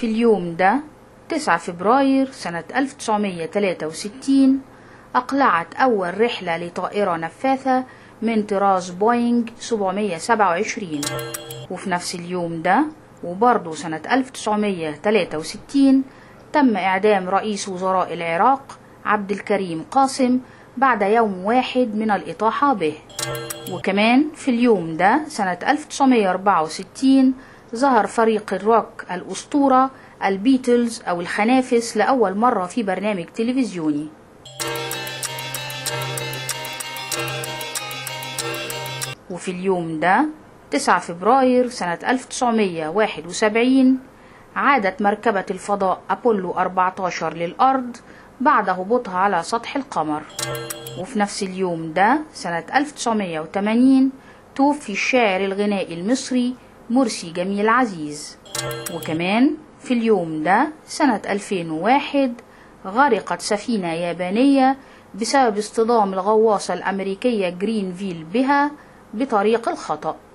في اليوم ده 9 فبراير سنة 1963 أقلعت أول رحلة لطائرة نفاثة من طراز بوينج 727 وفي نفس اليوم ده وبرضه سنة 1963 تم إعدام رئيس وزراء العراق عبد الكريم قاسم بعد يوم واحد من الإطاحة به وكمان في اليوم ده سنة 1964 ظهر فريق الروك الأسطورة البيتلز أو الخنافس لأول مرة في برنامج تلفزيوني وفي اليوم ده 9 فبراير سنة 1971 عادت مركبة الفضاء أبولو 14 للأرض بعد هبوطها على سطح القمر وفي نفس اليوم ده سنة 1980 توفي الشاعر الغنائي المصري مرسي جميل عزيز وكمان في اليوم ده سنة 2001 غرقت سفينة يابانية بسبب اصطدام الغواصة الأمريكية جرينفيل بها بطريق الخطأ